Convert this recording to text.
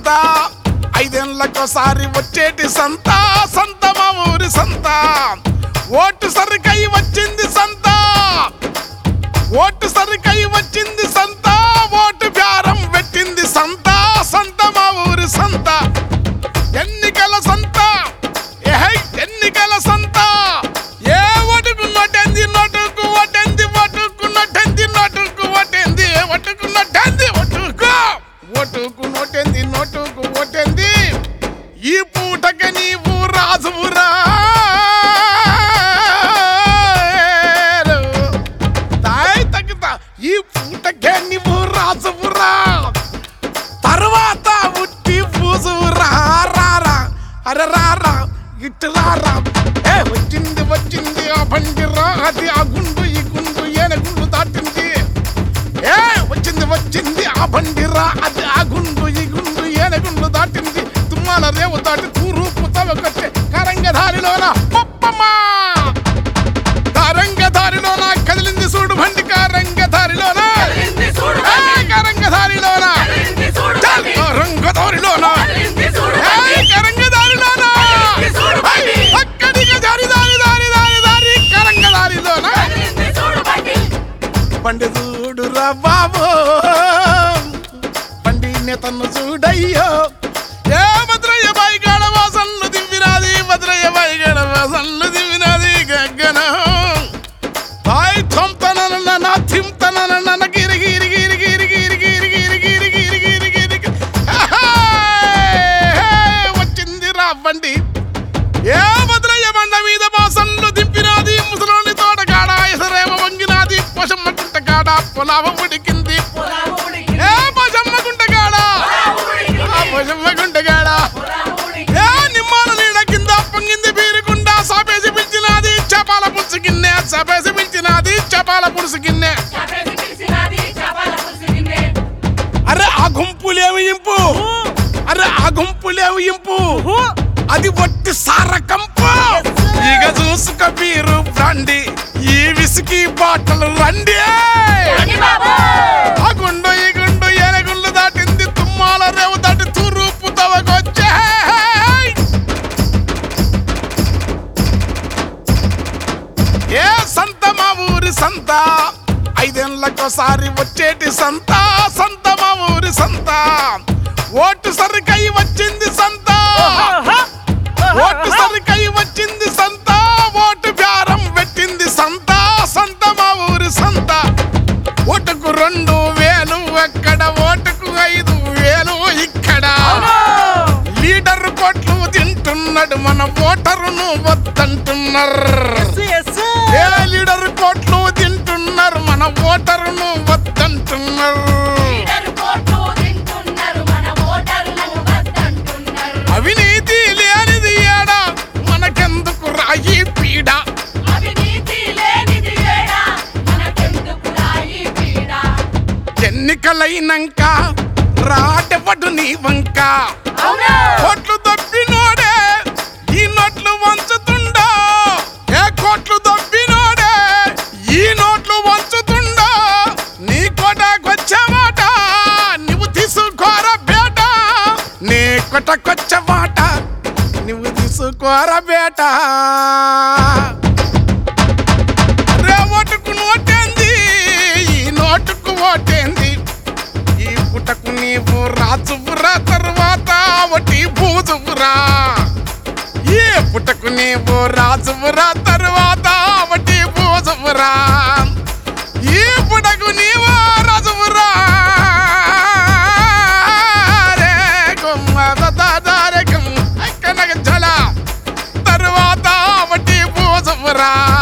సంత ఐదేళ్లకోసారి వచ్చేటి సంత సంత మా ఊరి సంత ఓటు సరికై వచ్చింది సంత ఓటు సరికై వచ్చింది సంత ఓటు బేరం పెట్టింది సంత సంత మా ఊరి సంత ఎన్నికల సంత ఏహై ఎన్నికల సంత ఏ ఓటుకు నోటెంది నోటుకు ఓటెంది ఓటుకు నోటెంది నోటుకు ఓటెంది ఓటుకు నోటెంది ఓటుకు ఓటుకు నోటెంది నోటుకు ఓటెంది ఈ పూటకి నీవు రాజువురా తాయ్ తగ్గుతా ఈ పూటకే నీవు రాజువురా తర్వాత ఉట్టి పూసు రారా అరే రారా ఇటు రారా ఏ వచ్చింది వచ్చింది ఆ బండి రా అది ఆ గుండు ఈ గుండు ఏన గుండు దాటింది ఏ వచ్చింది వచ్చింది ఆ బండి రా అది ఆ గుండు ఈ గుండు ఏన గుండు దాటింది తుమ్మాల రేవు దాటి తూరు పుతవకొచ్చే కరంగధారిలోన పప్పమ్మా కారంగధారిలోన కదిలింది చూడు బండి కారంగధారిలోన కదిలింది చూడు ఏ బండి. కారంగధారిలోన కదిలింది చూడు చల్ బండి. కారంగధారిలోన కదిలింది చూడు ఏ బండి. కారంగధారిలోన కదిలింది చూడు బండి. అక్కడికి దారి దారి దారి దారి దారి కారంగధారిలోన కదిలింది చూడు బండి. బండి చూడురా బాబు బండి నేతను చూడయ్యో ఏ భద్రయ్య బాయిగాడ వాసన్లు దివ్వినాది భద్రయ్య బాయిగాడ వాసన్లు దివ్వినాది గగ్గన బాయ్ థంతనన నా థింతనన గిరి గిరి గిరి గిరి గిరి గిరి గిరి గిరి గిరి గిరి గిరి గిరి వచ్చింది రా బండి ఏ భద్రయ్య బండ మీద బాసన్లు దింపినాది ముసలోని తోటకాడ ఎసరేమ వంగినాది పొషమ్మ గుంటకాడ పొలావ ఉడికింది పొలాము ఉడికింది. ఏ పొషమ్మ గుంటకాడ పొలాము ఉడికింది. ఆ పొషమ్మ గుంటకాడ పొలాము ఉడికింది. ఏ నిమ్మాల నీడ కింద పొంగింది బీరుకుండా సాపేసి పిలిచినాది చేపాల పులుసు గిన్నె సాపేసి పిలిచినాది చేపాల పులుసు గిన్నె చపేసి పిలిచినాది చేపల పులుసు గిన్నె. అరే ఆ గుంపులేవి ఇంపు అరే ఆ గుంపులేవి ఇంపు అది వట్టి సార కంపు ఇక చూసుక బీరు బ్రాండి ఈ విసికి బాటలు రండి రండి బాబు. ఆ గుండు ఈ గుండు ఏలగుండు దాటింది తుమ్మాల రేవు దాటి తూర్పు తవకొచ్చే ఏ సంత మా ఊరి సంత ఐదేళ్లకోసారి వచ్చేటి సంత సంత మా ఊరి సంత ఓటు సరికై వచ్చింది సంత ఓటు సరికై వచ్చింది సంత ఓటు బేరం పెట్టింది సంత సంత మా ఊరి సంత ఓటుకు రెండు వేలు అక్కడ ఓటుకు ఐదు వేలు ఇక్కడ లీడర్ కోట్లు తింటున్నాడు మన ఓటరును వద్దంటున్నారు ఏ లీడర్ కోట్లు తింటున్నారు మన ఓటరును వద్దంటున్నారు లీడర్ కోట్లు తింటున్నారు, మన ఓటర్లను వద్దంటున్నారు. అవినీతి లేనిది ఏడా మనకెందుకు రాయి పీడ అవినీతి లేనిది ఏడా, మనకెందుకురా ఈ పీడ? ఎన్నికలైనంక రాటెవడు నీ వంక అవునా? కోట్లు దొబ్బినోడే ఈ నోట్లు వంచుతుండా ఏ కోట్లు దొబ్బినోడే ఈ నోట్లు వంచుతుండా నీ కోటకొచ్చమాట నువ్వు తీసుకోర బేట నీ కొట్టకొచ్చమాట నువ్వు తీసుకోర బేట రే ఓటుకు నోటేంది ఈ నోటుకు ఓటేంది ఈ పుటకు నీవు రాజువురా తర్వాత ఒకటి బూజువురా ఈ పుటకు నీవు రాజువురా తర్వాత ఒకటి బూజువురా ఈ పుటకు నీవు రాజువురా రే గుమ్మ దదారే గుమ్మ కనక జల తర్వాత ఒకటి బూజువురా